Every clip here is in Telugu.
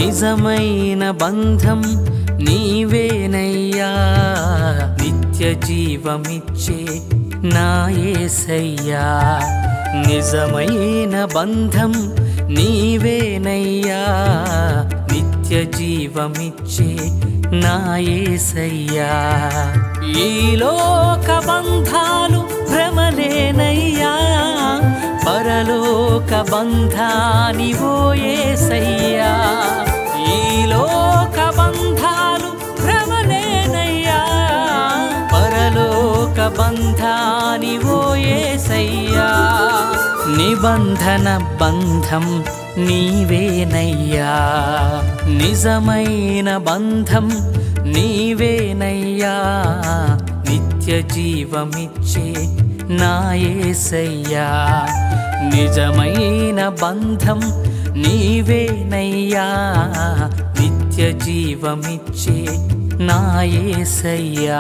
నిజమైన బంధం నీవేనయ్యా నిత్య జీవమిచ్చే నా యేసయ్యా నిజమైన బంధం నీవేనయ్యా నిత్య జీవమిచ్చే నా యేసయ్యా ఈ లోక బంధాలు భ్రమలేనయ్యా పరలోక బంధాని ఓయేసయ్యా ఈ లోక బంధాలు భ్రమలేనయ్యా పరలోక బంధాని ఓయేసయ్యా నిబంధన బంధం నీవేనయ్యా నిజమైన బంధం నీవేనయ్యా నిత్య జీవమిచ్చే నాయసయ్యా నిజమైన బంధం నీవేనయ్యా నిత్య జీవమిచ్చే నాయసయ్యా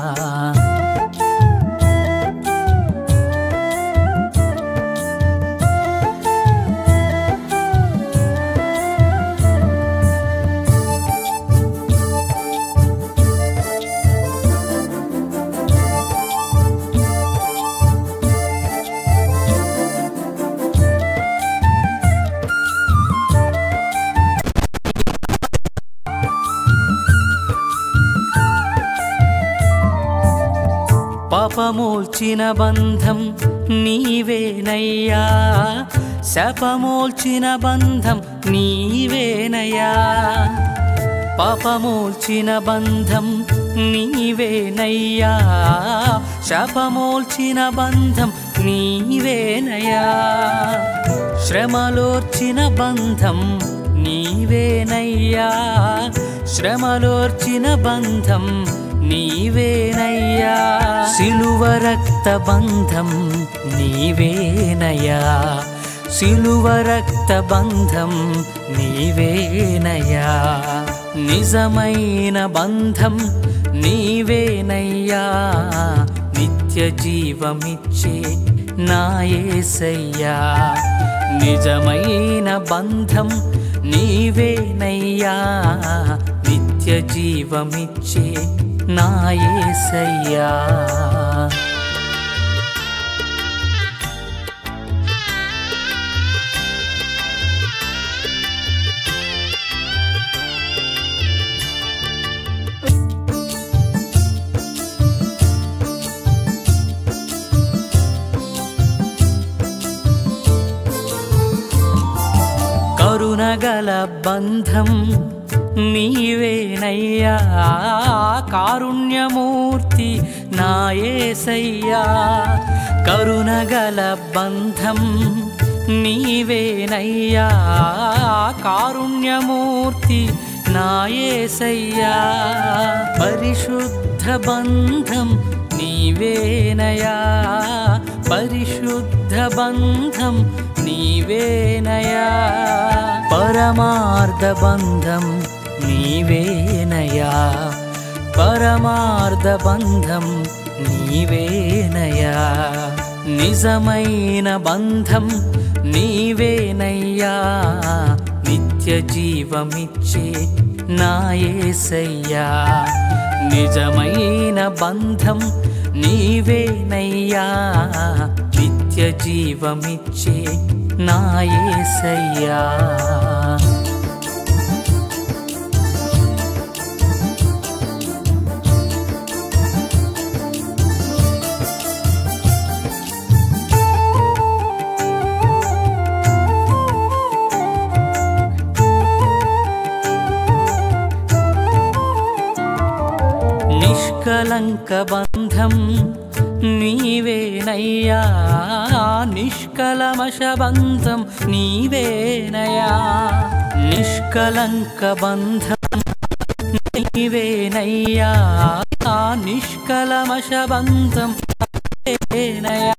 పాపమూల్చిన బంధం నీవేనయ్యా శపమూల్చిన బంధం నీవేనయ్యా పాపమూల్చిన బంధం నీవేనయ్యా శపమూల్చిన బంధం నీవేనయ్యా శ్రమలోర్చిన బంధం నీవేనయ్యా శ్రమలోర్చిన బంధం నీవేనయ్యా సిలువ రక్త బంధం నీవేనయ్యా సిలువ రక్త బంధం నీవేనయ్యా నిజమైన బంధం నీవేనయ్యా నిత్య జీవమిచ్చే నాయసయ్యా నిజమైన బంధం నీవేనయ్యా నిత్య జీవమిచ్చే నాయసయ్యా కరుణగల బంధం నీవేనయ్యా కారుణ్యమూర్తి నాయసయ్యా కరుణగల బంధం నీవేనయ్యా కారుణ్యమూర్తి నాయసయ్యా పరిశుద్ధ బంధం నీవేనయా పరిశుద్ధ బంధం నీవేనయా పరమార్థ బంధం నీవేనయా పరమార్థ బంధం నీవేనయా నిజమైన బంధం నీవేనయ్యా నిత్య జీవమిచ్చే నాయసయ్యా నిజమైన బంధం నీవేనయ్యా నిత్య జీవమిచ్చే నాయసయ్యా నిష్కలంక బంధం నీవేనయ్యా నిష్కలమశ బంధం నీవేనయా నిష్కలంక బంధం నీవేనయ్యా నిష్కలమశ బంధం నీవేనయా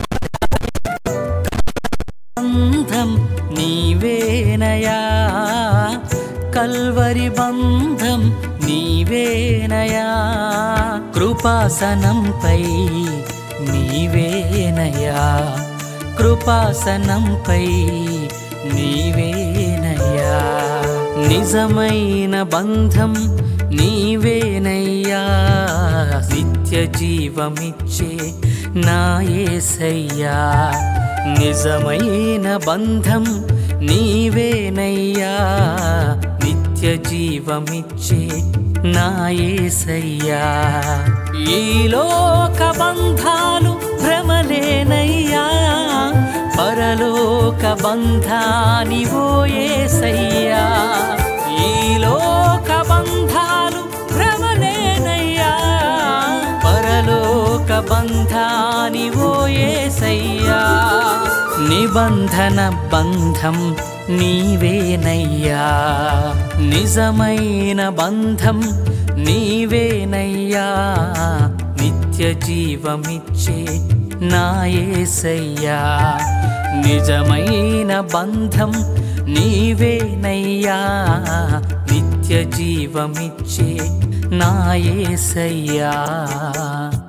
బంధం నీవేనయా కల్వరి బంధం నీవేనయా కృపాసనంపై నీవేనయా కృపాసనంపై నీవేనయా నిజమైన బంధం నీవేనయ్యా నిత్య జీవమిచ్చే నా యేసయ్యా నిజమైన బంధం నీవేనయ్యా నిత్య జీవమిచ్చే నా యేసయ్యా ఈ లోక బంధాలు భ్రమలేనయ్యా పరలోక బంధానివో యేసయ్యా ఈ లోక బంధాలు భ్రమలేనయ్యా పరలోక బంధానివో యేసయ్యా నిబంధన బంధం నీవేనయ్యా నిజమైన బంధం నీవేనయ్యా నిత్య జీవమిచ్చే నా యేసయ్యా నిజమైన బంధం నీవేనయ్యా నిత్య జీవమిచ్చే నా యేసయ్యా